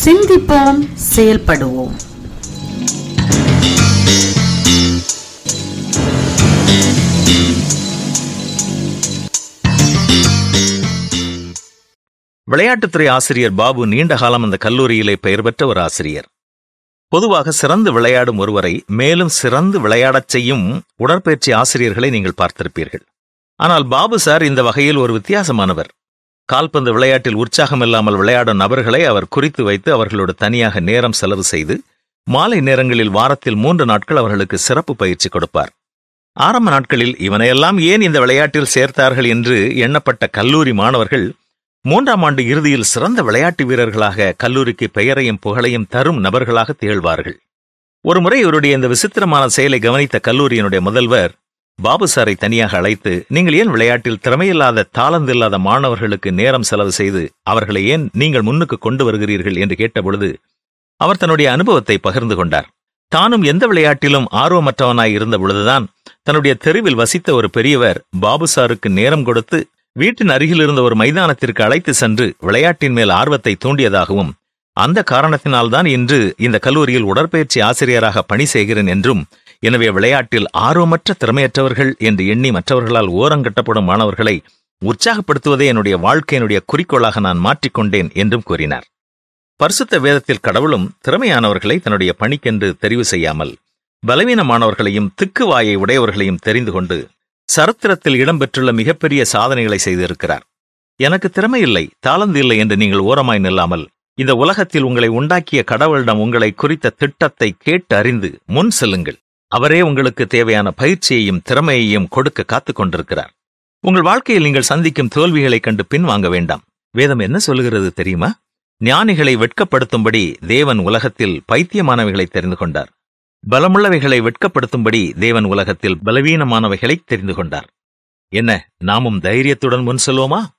சிந்திப்போம் செயல்படுவோம் விளையாட்டுத்துறை ஆசிரியர் பாபு நீண்ட காலம் அந்த கல்லூரியிலே பெயர் பெற்ற ஒரு ஆசிரியர் பொதுவாக சிறந்து விளையாடும் ஒருவரை மேலும் சிறந்து விளையாடச் செய்யும் உடற்பயிற்சி ஆசிரியர்களை நீங்கள் பார்த்திருப்பீர்கள் ஆனால் பாபு சார் இந்த வகையில் ஒரு வித்தியாசமானவர் கால்பந்து விளையாட்டில் உற்சாகம் இல்லாமல் விளையாடும் நபர்களை அவர் குறித்து வைத்து அவர்களோடு தனியாக நேரம் செலவு செய்து மாலை நேரங்களில் வாரத்தில் மூன்று நாட்கள் அவர்களுக்கு சிறப்பு பயிற்சி கொடுப்பார் ஆரம்ப நாட்களில் இவனையெல்லாம் ஏன் இந்த விளையாட்டில் சேர்த்தார்கள் என்று எண்ணப்பட்ட கல்லூரி மாணவர்கள் மூன்றாம் ஆண்டு இறுதியில் சிறந்த விளையாட்டு வீரர்களாக கல்லூரிக்கு பெயரையும் புகழையும் தரும் நபர்களாக திகழ்வார்கள் ஒருமுறை இவருடைய இந்த விசித்திரமான செயலை கவனித்த கல்லூரியினுடைய முதல்வர் பாபு சாரை தனியாக அழைத்து நீங்கள் ஏன் விளையாட்டில் திறமையில்லாத தாளந்தில்லாத மாணவர்களுக்கு நேரம் செலவு செய்து அவர்களை ஏன் நீங்கள் முன்னுக்கு கொண்டு வருகிறீர்கள் என்று கேட்டபொழுது அவர் தன்னுடைய அனுபவத்தை பகிர்ந்து கொண்டார் தானும் எந்த விளையாட்டிலும் ஆர்வமற்றவனாய் இருந்த பொழுதுதான் தன்னுடைய தெருவில் வசித்த ஒரு பெரியவர் பாபு சாருக்கு நேரம் கொடுத்து வீட்டின் அருகில் இருந்த ஒரு மைதானத்திற்கு அழைத்து சென்று விளையாட்டின் மேல் ஆர்வத்தை தூண்டியதாகவும் அந்த காரணத்தினால்தான் இன்று இந்த கல்லூரியில் உடற்பயிற்சி ஆசிரியராக பணி செய்கிறேன் என்றும் எனவே விளையாட்டில் ஆர்வமற்ற திறமையற்றவர்கள் என்று எண்ணி மற்றவர்களால் ஓரங்கட்டப்படும் மாணவர்களை உற்சாகப்படுத்துவதே என்னுடைய வாழ்க்கையினுடைய குறிக்கோளாக நான் மாற்றிக்கொண்டேன் என்றும் கூறினார் பரிசுத்த வேதத்தில் கடவுளும் திறமையானவர்களை தன்னுடைய பணிக்கென்று தெரிவு செய்யாமல் பலவீனமானவர்களையும் திக்குவாயை உடையவர்களையும் தெரிந்து கொண்டு சரித்திரத்தில் இடம்பெற்றுள்ள மிகப்பெரிய சாதனைகளை செய்திருக்கிறார் எனக்கு திறமை இல்லை தாளந்து இல்லை என்று நீங்கள் ஓரமாய் நில்லாமல் இந்த உலகத்தில் உங்களை உண்டாக்கிய கடவுளிடம் உங்களை குறித்த திட்டத்தை கேட்டு அறிந்து முன் செல்லுங்கள் அவரே உங்களுக்கு தேவையான பயிற்சியையும் திறமையையும் கொடுக்க காத்துக் கொண்டிருக்கிறார் உங்கள் வாழ்க்கையில் நீங்கள் சந்திக்கும் தோல்விகளைக் கண்டு பின்வாங்க வேண்டாம் வேதம் என்ன சொல்லுகிறது தெரியுமா ஞானிகளை வெட்கப்படுத்தும்படி தேவன் உலகத்தில் பைத்தியமானவைகளை தெரிந்து கொண்டார் பலமுள்ளவைகளை வெட்கப்படுத்தும்படி தேவன் உலகத்தில் பலவீனமானவைகளை தெரிந்து கொண்டார் என்ன நாமும் தைரியத்துடன் முன் செல்வோமா